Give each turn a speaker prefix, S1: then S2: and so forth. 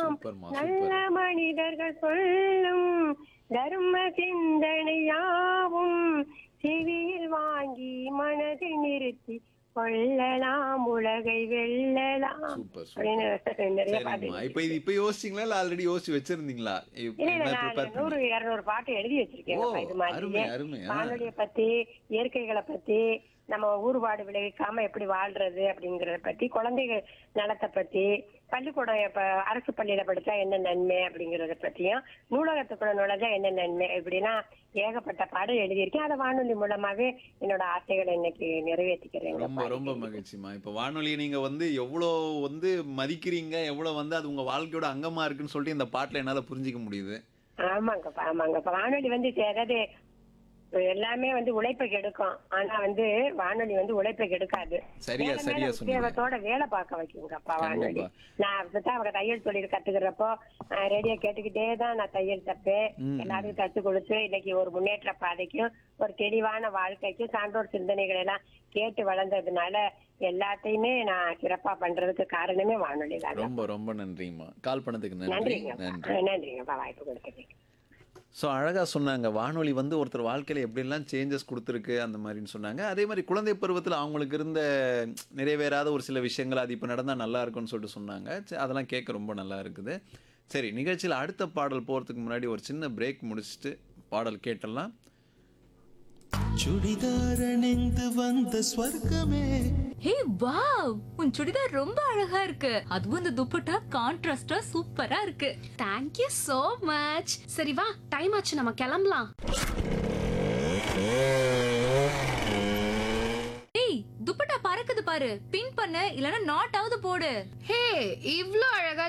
S1: சூப்பர்மா
S2: நல்ல மனிதர்கள் சொல்லும் தர்ம சிந்தனையாவும் செவியில் வாங்கி மனதில் நிறுத்தி கொள்ளலாம் உலகை வெல்லலாம்
S1: சூப்பர்
S2: அப்படின்னு நிறைய பாட்டு
S1: சரிங்கம்மா இப்ப இது இப்ப யோசிச்சீங்களா இல்ல ஆல்ரெடி யோசிச்சு வச்சிருந்தீங்களா இப்ப
S2: இல்ல இல்ல
S1: என்ன
S2: நான்
S1: ப்ரிப்பேர்
S2: நூறு இருநூறு பாட்டு எழுதி வச்சிருக்கேன்
S1: ஓ,
S2: இது மாதிரி
S1: அருமை, அருமை, ஆ.
S2: வானொலியை பத்தி இயற்கைகளை பத்தி நம்ம ஊறுபாடு விளைவிக்காம எப்படி வாழ்றது அப்படிங்கறத பத்தி குழந்தைகள் நலத்தை பத்தி பள்ளிக்கூடம் இப்ப அரசு பள்ளியில படிச்சா என்ன நன்மை அப்படிங்கறத பத்தியும் நூலகத்துக்குள்ள நுழைஞ்சா என்ன நன்மை இப்படின்னா ஏகப்பட்ட பாடல் எழுதியிருக்கேன் அதை வானொலி மூலமாவே என்னோட ஆசைகளை இன்னைக்கு நிறைவேற்றிக்கிறேங்க
S1: ரொம்ப ரொம்ப மகிழ்ச்சிமா இப்ப வானொலியை நீங்க வந்து எவ்வளவு வந்து மதிக்கிறீங்க எவ்வளவு வந்து அது உங்க வாழ்க்கையோட அங்கமா இருக்குன்னு சொல்லிட்டு இந்த பாட்டுல என்னால புரிஞ்சுக்க முடியுது
S2: ஆமாங்கப்பா ஆமாங்கப்பா வானொலி வந்து சே- அதாவது எல்லாமே வந்து உழைப்பை கெடுக்கும் ஆனா வந்து வானொலி வந்து உழைப்பை கெடுக்காது
S1: சரியா,
S2: மேல
S1: சரியா
S2: மேல
S1: சொன்னீங்க.
S2: உத்வேகத்தோட வேலை பார்க்க வைக்குங்கப்பா வானொலி
S1: கண்டிப்பா.
S2: நான் அப்படித்தான் அவங்க தையல் தொழில் கத்துக்கிறப்போ ரேடியோ கேட்டுக்கிட்டே தான் நான் தையல் தப்பேன்
S1: ம்,
S2: எல்லாருக்கும் கத்து கொடுத்து இன்னைக்கு ஒரு முன்னேற்ற பாதைக்கும் ஒரு தெளிவான வாழ்க்கைக்கும் சான்றோர் சிந்தனைகள் எல்லாம் கேட்டு வளர்ந்ததுனால எல்லாத்தையுமே நான் சிறப்பா பண்றதுக்கு காரணமே வானொலி தான்
S1: ரொம்ப ரொம்ப நன்றிங்கம்மா கால் பண்ணதுக்கு நன்றி
S2: நன்றிங்கப்பா
S1: நன்றி
S2: ஆ, நன்றிங்கப்பா வாய்ப்பு கொடுத்ததுக்கு
S1: ஸோ அழகாக சொன்னாங்க வானொலி வந்து ஒருத்தர் வாழ்க்கையில் எப்படிலாம் சேஞ்சஸ் கொடுத்துருக்கு அந்த மாதிரின்னு சொன்னாங்க அதே மாதிரி குழந்தை பருவத்தில் அவங்களுக்கு இருந்த நிறைவேறாத ஒரு சில விஷயங்கள் அது இப்போ நடந்தால் நல்லா இருக்கும்னு சொல்லிட்டு சொன்னாங்க சரி, அதெல்லாம் கேட்க ரொம்ப நல்லா இருக்குது சரி நிகழ்ச்சியில் அடுத்த பாடல் போகிறதுக்கு முன்னாடி ஒரு சின்ன பிரேக் முடிச்சுட்டு பாடல் கேட்டலாம்
S3: சுடிதார் அணிந்து வந்த ஸ்வர்க்கமே
S4: ஹே வாவ் உன் சுடிதார் ரொம்ப அழகா இருக்கு அதுவும் இந்த துப்பட்டா கான்ட்ராஸ்டா சூப்பரா இருக்கு
S5: தேங்க் யூ so மச் சரி வா டைம் ஆச்சு நம்ம கிளம்பலாம்
S4: ஏய் துப்பட்டா பறக்குது பாரு பின் பண்ணு இல்லனா நாட் ஆவது போடு
S5: ஹே இவ்ளோ அழகா